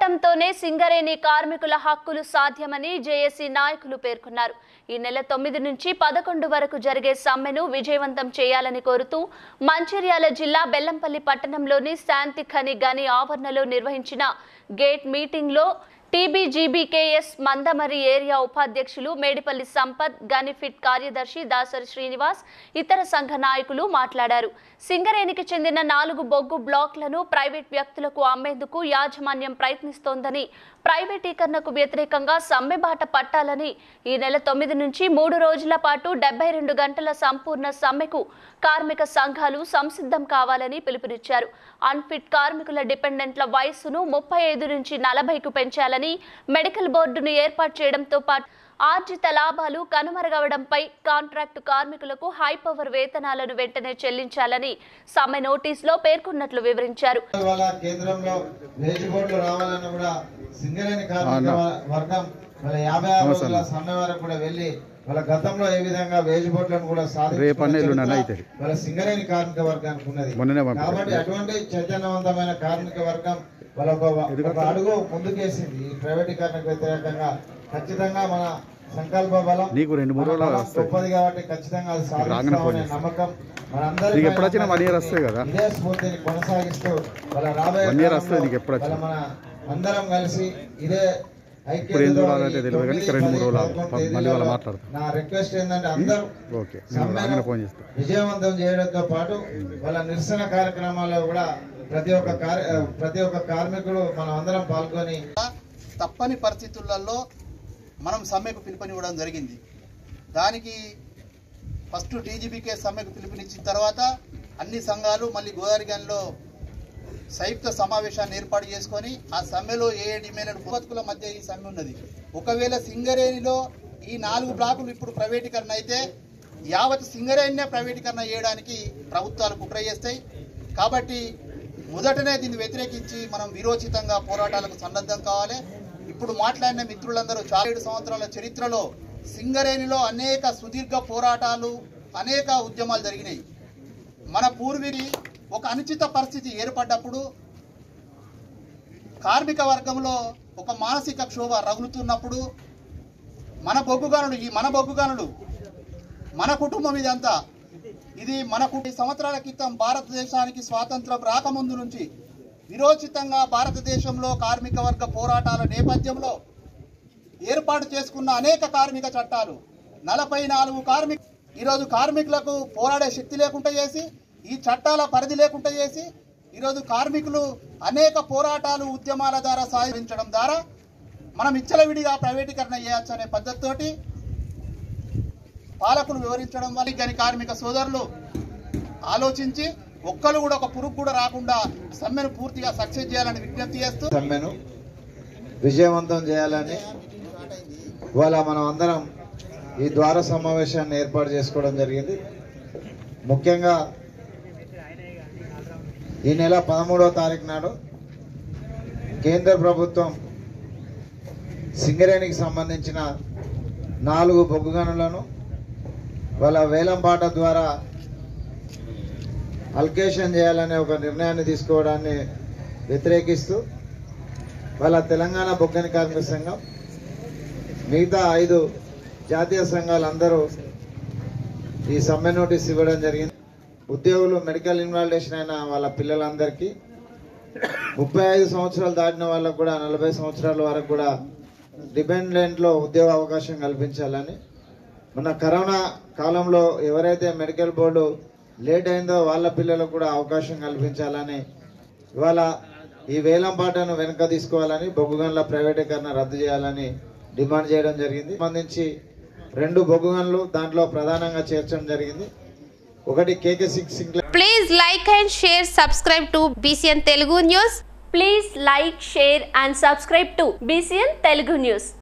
పోరాటంతోనే సింగరేణి కార్మికుల హక్కులు సాధ్యమని జేఏసీ నాయకులు పేర్కొన్నారు ఈ నెల తొమ్మిది నుంచి పదకొండు వరకు జరిగే సమ్మెను విజయవంతం చేయాలని కోరుతూ మంచిర్యాల జిల్లా బెల్లంపల్లి పట్టణంలోని శాంతి ఖని గని ఆవరణలో నిర్వహించిన గేట్ మీటింగ్లో టీబీజీబీకేఎస్ మందమరి ఏరియా ఉపాధ్యక్షులు మేడిపల్లి సంపత్ గనిఫిట్ కార్యదర్శి దాసరి శ్రీనివాస్ ఇతర సంఘ నాయకులు మాట్లాడారు సింగరేణికి చెందిన నాలుగు బొగ్గు బ్లాక్లను ప్రైవేట్ వ్యక్తులకు అమ్మేందుకు యాజమాన్యం ప్రయత్నిస్తోందని ప్రైవేటీకరణకు వ్యతిరేకంగా సమ్మెబాట పట్టాలని ఈ నెల తొమ్మిది నుంచి మూడు రోజుల పాటు డెబ్బై రెండు గంటల సంపూర్ణ సమ్మెకు కార్మిక సంఘాలు సంసిద్ధం కావాలని పిలుపునిచ్చారు అన్ఫిట్ కార్మికుల డిపెండెంట్ల వయస్సును ముప్పై ఐదు నుంచి నలభైకు పెంచాలని మెడికల్ బోర్డును ఏర్పాటు చేయడంతో పాటు ఆర్జిత లాభాలు కనుమరుగవడంపై కాంట్రాక్టు కార్మికులకు హై పవర్ వేతనాలను వెంటనే చెల్లించాలని సమ్మె నోటీసులో పేర్కొన్నట్లు వివరించారు ఇవాళ కేంద్రంలో వేజ్ బోర్డులు రావాలని కూడా సింగరేణి కార్మిక వర్గం వాళ్ళ యాభై ఆరు రోజుల సమ్మె వరకు కూడా వెళ్ళి వాళ్ళ గతంలో ఏ విధంగా వేజ్ బోర్డులను కూడా రేపు అన్న ఎల్లుండి అన్న సాధించుకున్న అవుతుంది. వాళ్ళ సింగరేణి కార్మిక వర్గానికి ఉన్నది మొన్ననే పంపారు. కాబట్టి అటువంటి చైతన్యవంతమైన కార్మిక వర్గం వాళ్ళ ఒక ఒక అడుగు ముందుకేసింది ఈ ప్రైవేటీకరణకు వ్యతిరేకంగా ఖచ్చితంగా మన సంకల్ప బలం నీకు రెండు మూడు మన రోజులు బలం వస్తాయి. గొప్పది కాబట్టి ఖచ్చితంగా అది రాగానే ఫోన్ సాధిస్తామనే చేస్తా. నమ్మకం మనందరి నీకు ఎప్పుడు వచ్చినా one year వస్తాయి కదా? ఇదే స్ఫూర్తిని కొనసాగిస్తూ వాళ్ళ రాబోయే One year కాలంలో వస్తుంది నీకు ఎప్పుడు వాళ్ళ వచ్చినా. మన అందరం కలిసి ఇదే ఇప్పుడు ఏం చూడాలంటే తెలియదు కానీ ఇక రెండు మూడు రోజులు ఆగు. మళ్ళీ వాళ్ళు మాట్లాడతారు. నా రిక్వెస్ట్ ఏంటంటే అందరూ ఓకే నేను రాగానే ఫోన్ చేస్తా విజయవంతం చేయడంతో పాటు వాళ్ళ నిరసన కార్యక్రమాల్లో కూడా ప్రతి ఒక్క కార్య ప్రతి ఒక్క కార్మికుడు మనం అందరం పాల్గొని తప్పని పరిస్థితులలో మనం సమ్మెకు పిలుపునివ్వడం జరిగింది దానికి ఫస్ట్ టీజీబీకే సమ్మెకు పిలుపునిచ్చిన తర్వాత అన్ని సంఘాలు మళ్ళీ గోదావరిగన్లో సంయుక్త సమావేశాన్ని ఏర్పాటు చేసుకొని ఆ సమ్మెలో ఏ ఏ డిమాండ్ బతుకుల మధ్య ఈ సమ్మె ఉన్నది ఒకవేళ సింగరేణిలో ఈ నాలుగు బ్లాకులు ఇప్పుడు ప్రైవేటీకరణ అయితే యావత్ సింగరేణినే ప్రైవేటీకరణ చేయడానికి ప్రభుత్వాలు కుట్ర చేస్తాయి కాబట్టి మొదటనే దీన్ని వ్యతిరేకించి మనం విరోచితంగా పోరాటాలకు సన్నద్ధం కావాలి ఇప్పుడు మాట్లాడిన మిత్రులందరూ చాలా ఏడు సంవత్సరాల చరిత్రలో సింగరేణిలో అనేక సుదీర్ఘ పోరాటాలు అనేక ఉద్యమాలు జరిగినాయి మన పూర్వీరి ఒక అనుచిత పరిస్థితి ఏర్పడ్డప్పుడు కార్మిక వర్గంలో ఒక మానసిక క్షోభ రగులుతున్నప్పుడు మన బొగ్గుగానులు ఈ మన బొగ్గుగానులు మన కుటుంబం ఇదంతా ఇది మన కుటుంబ సంవత్సరాల క్రితం భారతదేశానికి స్వాతంత్రం రాకముందు నుంచి విరోచితంగా భారతదేశంలో కార్మిక వర్గ పోరాటాల నేపథ్యంలో ఏర్పాటు చేసుకున్న అనేక కార్మిక చట్టాలు నలభై నాలుగు కార్మిక ఈరోజు కార్మికులకు పోరాడే శక్తి లేకుండా చేసి ఈ చట్టాల పరిధి లేకుండా చేసి ఈరోజు కార్మికులు అనేక పోరాటాలు ఉద్యమాల ద్వారా సాధించడం ద్వారా మనం ఇచ్చలవిడిగా ప్రైవేటీకరణ చేయొచ్చు అనే పద్ధతితోటి పాలకులు వివరించడం వల్ల గని కార్మిక సోదరులు ఆలోచించి ఒక్కరు కూడా ఒక పురుగు కూడా రాకుండా సమ్మెను పూర్తిగా సక్సెస్ చేయాలని విజ్ఞప్తి చేస్తూ సమ్మెను విజయవంతం చేయాలని ఇవాళ మనం అందరం ఈ ద్వార సమావేశాన్ని ఏర్పాటు చేసుకోవడం జరిగింది ముఖ్యంగా ఈ నెల పదమూడవ తారీఖు నాడు కేంద్ర ప్రభుత్వం సింగరేణికి సంబంధించిన నాలుగు బొగ్గు గనులను వాళ్ళ వేలంపాట ద్వారా అల్కేషన్ చేయాలనే ఒక నిర్ణయాన్ని తీసుకోవడాన్ని వ్యతిరేకిస్తూ వాళ్ళ తెలంగాణ బొగ్గని కార్మిక సంఘం మిగతా ఐదు జాతీయ సంఘాలందరూ ఈ సమ్మె నోటీస్ ఇవ్వడం జరిగింది ఉద్యోగులు మెడికల్ ఇన్వాల్టేషన్ అయిన వాళ్ళ పిల్లలందరికీ ముప్పై ఐదు సంవత్సరాలు దాటిన వాళ్ళకు కూడా నలభై సంవత్సరాల వరకు కూడా డిపెండెంట్లో ఉద్యోగ అవకాశం కల్పించాలని మన కరోనా కాలంలో ఎవరైతే మెడికల్ బోర్డు లేట్ అయిందో వాళ్ళ పిల్లలకు కూడా అవకాశం కల్పించాలని ఇవాళ ఈ వేలం పాటను వెనక తీసుకోవాలని బొగ్గు గనుల ప్రైవేటీకరణ రద్దు చేయాలని డిమాండ్ చేయడం జరిగింది సంబంధించి రెండు బొగ్గు గనులు దాంట్లో ప్రధానంగా చేర్చడం జరిగింది ఒకటి KK six Please like and share, subscribe to BCN Telugu News. Please like share and subscribe to BCN Telugu news